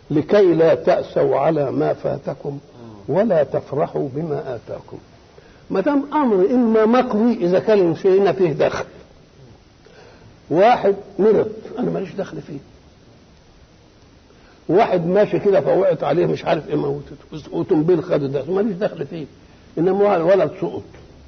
لكي لا تأسوا على ما فاتكم ولا تفرحوا بما آتاكم ما دام أمر إما مقضي إذا كان شيء فيه دخل واحد مرض أنا ماليش دخل فيه واحد ماشي كده فوقعت عليه مش عارف ايه موتته وتنبيل خد ده ماليش دخل فيه انما الولد سقط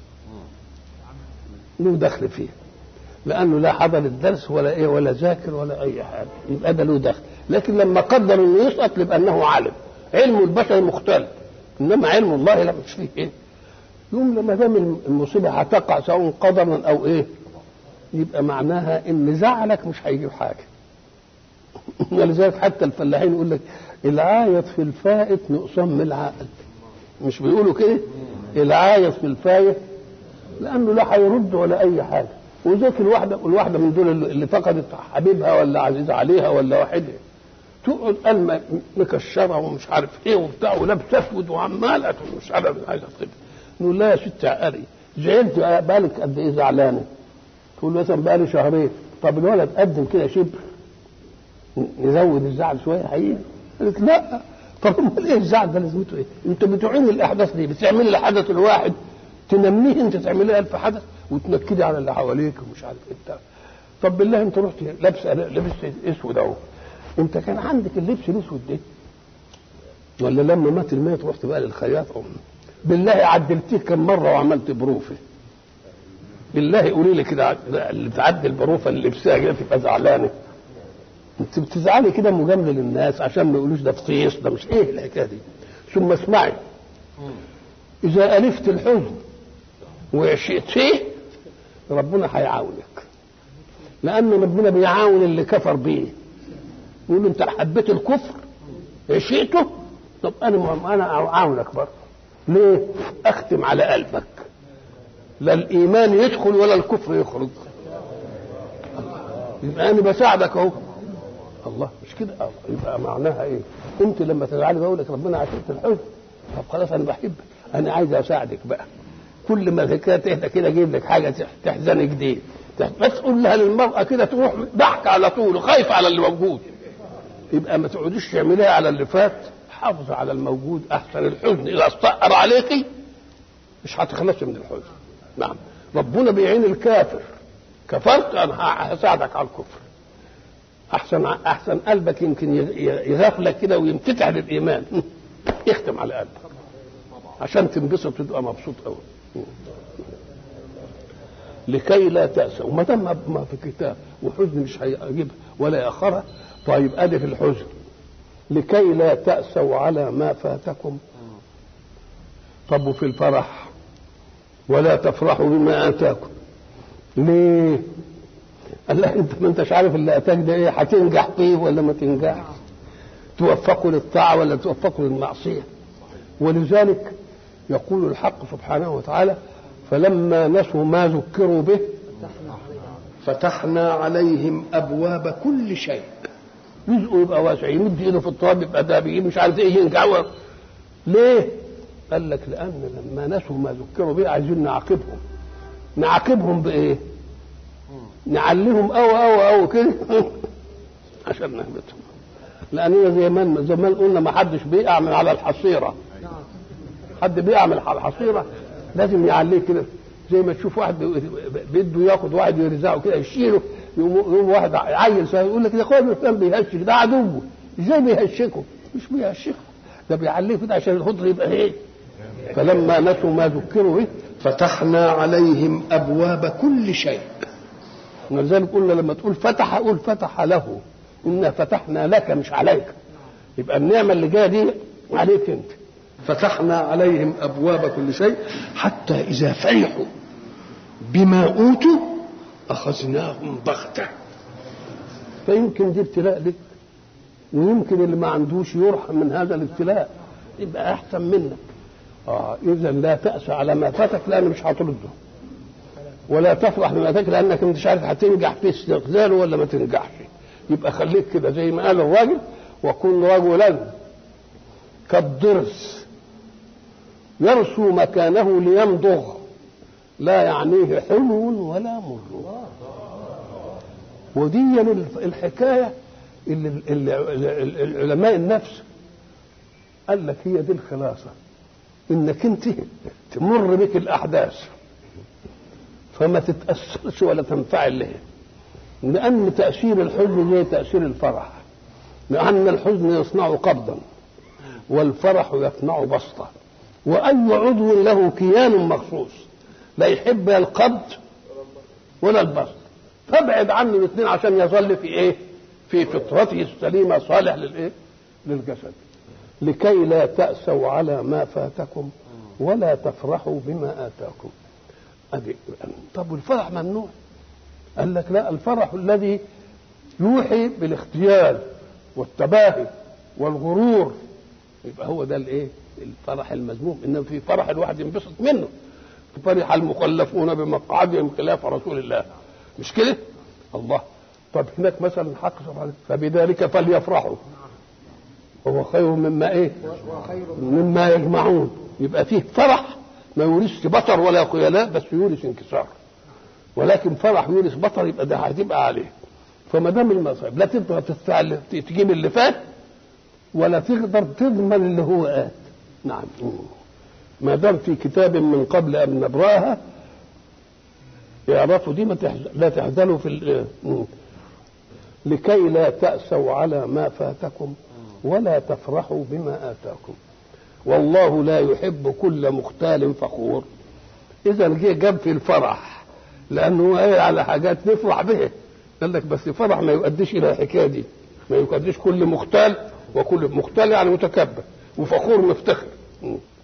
له دخل فيه لانه لا حضر الدرس ولا ايه ولا ذاكر ولا اي حاجه يبقى ده له دخل لكن لما قدر انه يسقط يبقى انه علم علم البشر مختلف انما علم الله لا مش فيه ايه يوم لما دام المصيبه هتقع سواء قدرا او ايه يبقى معناها ان زعلك مش هيجيب حاجه ولذلك حتى الفلاحين يقول لك العايط في الفائت نقصان من العقل مش بيقولوا كده العايط في الفايت لانه لا هيرد ولا اي حاجه وذاك الواحده الواحده من دول اللي فقدت حبيبها ولا عزيز عليها ولا واحدها تقعد قلمه مكشره ومش عارف ايه وبتاع ولابس اسود وعماله مش عارف عايزه تخف نقول لها يا ست عقري زعلت بالك قد ايه زعلانه تقول مثلا بقالي شهرين طب الولد قدم كده شبر نزود الزعل شويه هيجي قالت لا طب امال ايه الزعل ده لازمته ايه؟ انت بتعين الاحداث دي بتعمل الحدث الواحد تنميه انت تعمليه الف حدث وتنكدي على اللي حواليك ومش عارف ايه بتاع طب بالله انت رحت لابس لابس اسود اهو انت كان عندك اللبس الاسود ده ولا لما مات الميت رحت بقى للخياط بالله عدلتيه كم مره وعملت بروفه بالله قولي لي كده اللي تعدل بروفه اللي لبسها كده تبقى زعلانه انت بتزعلي كده مجامله للناس عشان ما يقولوش ده فطيس ده مش ايه الحكايه دي ثم اسمعي اذا الفت الحزن وعشقت فيه ربنا هيعاونك لان ربنا بيعاون اللي كفر بيه يقول له انت حبيت الكفر عشقته طب انا انا اعاونك برضه ليه اختم على قلبك لا الايمان يدخل ولا الكفر يخرج يبقى انا بساعدك اهو الله مش كده يبقى معناها ايه انت لما تزعلي بقول لك ربنا عشقت الحزن طب خلاص انا بحبك انا عايز اساعدك بقى كل ما الحكايه تهدى كده اجيب لك حاجه تحزنك دي بس قول لها للمراه كده تروح ضحك على طول وخايفه على اللي موجود يبقى ما تقعديش تعمليها على اللي فات حافظ على الموجود احسن الحزن اذا استأر عليكي مش هتخلصي من الحزن نعم ربنا بيعين الكافر كفرت انا هساعدك على الكفر احسن احسن قلبك يمكن يغفلك كده وينفتح للايمان يختم على قلبك عشان تنبسط وتبقى مبسوط قوي لكي لا تأسى وما دام ما في كتاب وحزن مش هيجيبها ولا يأخرها طيب أدي في الحزن لكي لا تأسوا على ما فاتكم طب وفي الفرح ولا تفرحوا بما آتاكم ليه؟ قال لك انت ما انتش عارف اللي اتاك ده ايه هتنجح فيه ولا ما تنجحش توفقوا للطاعه ولا توفقوا للمعصيه ولذلك يقول الحق سبحانه وتعالى فلما نسوا ما ذكروا به فتحنا عليهم ابواب كل شيء رزقه يبقى واسع يمد ايده في التراب يبقى ده بيجيب مش عارف ايه ينجع ليه؟ قال لك لان لما نسوا ما ذكروا به عايزين نعاقبهم نعاقبهم بايه؟ نعلمهم أو أو أو كده عشان نهبطهم لأننا زمان زمان قلنا ما حدش بيقع من على الحصيرة حد بيقع من على الحصيرة لازم يعليه كده زي ما تشوف واحد بده ياخد واحد يرزعه كده يشيله يقوم واحد عيل يقول لك يا اخويا فلان بيهشك ده عدوه ازاي بيهشكه؟ مش بيهشكه ده بيعليه كده عشان الخضر يبقى ايه؟ فلما نسوا ما ذكروا به فتحنا عليهم ابواب كل شيء ولذلك قلنا لما تقول فتح قول فتح له انا فتحنا لك مش عليك يبقى النعمه اللي جايه دي عليك انت فتحنا عليهم ابواب كل شيء حتى اذا فرحوا بما اوتوا اخذناهم بغته فيمكن دي ابتلاء لك ويمكن اللي ما عندوش يرحم من هذا الابتلاء يبقى احسن منك اه اذا لا تأس على ما فاتك لان مش هترده ولا تفرح بما فاتك لانك مش عارف هتنجح في استغلاله ولا ما تنجحش يبقى خليك كده زي ما قال الراجل وكن رجلا كالضرس يرسو مكانه ليمضغ لا يعنيه حلو ولا مر ودي الحكايه اللي اللي اللي العلماء النفس قال لك هي دي الخلاصه انك انت تمر بك الاحداث فما تتاثرش ولا تنفعل لها لان تاثير الحزن زي تاثير الفرح لان الحزن يصنع قبضا والفرح يصنع بسطه واي عضو له كيان مخصوص لا يحب القبض ولا البسط فابعد عنه الاثنين عشان يظل في ايه في فطرته السليمه صالح للايه للجسد لكي لا تأسوا على ما فاتكم ولا تفرحوا بما آتاكم أدي طب والفرح ممنوع قال لك لا الفرح الذي يوحي بالاختيال والتباهي والغرور يبقى هو ده الايه الفرح المذموم انما في فرح الواحد ينبسط منه فرح المخلفون بمقعدهم خلاف رسول الله مش كده الله طب هناك مثلا حق سبحانه فبذلك فليفرحوا هو خير مما ايه مما يجمعون يبقى فيه فرح ما يورثش بطر ولا خيلاء بس يورث انكسار ولكن فرح يورث بطر يبقى ده هتبقى عليه فما دام المصائب لا تقدر تستعل تجيب اللي فات ولا تقدر تضمن اللي هو آت نعم ما دام في كتاب من قبل ان نبراها يعرفوا دي ما تحزن لا تحزنوا في ال- لكي لا تأسوا على ما فاتكم ولا تفرحوا بما آتاكم والله لا يحب كل مختال فخور إذا جه جاب في الفرح لأنه قايل على حاجات نفرح بها قال لك بس الفرح ما يؤديش إلى الحكاية دي ما يؤديش كل مختال وكل مختال يعني متكبر وفخور مفتخر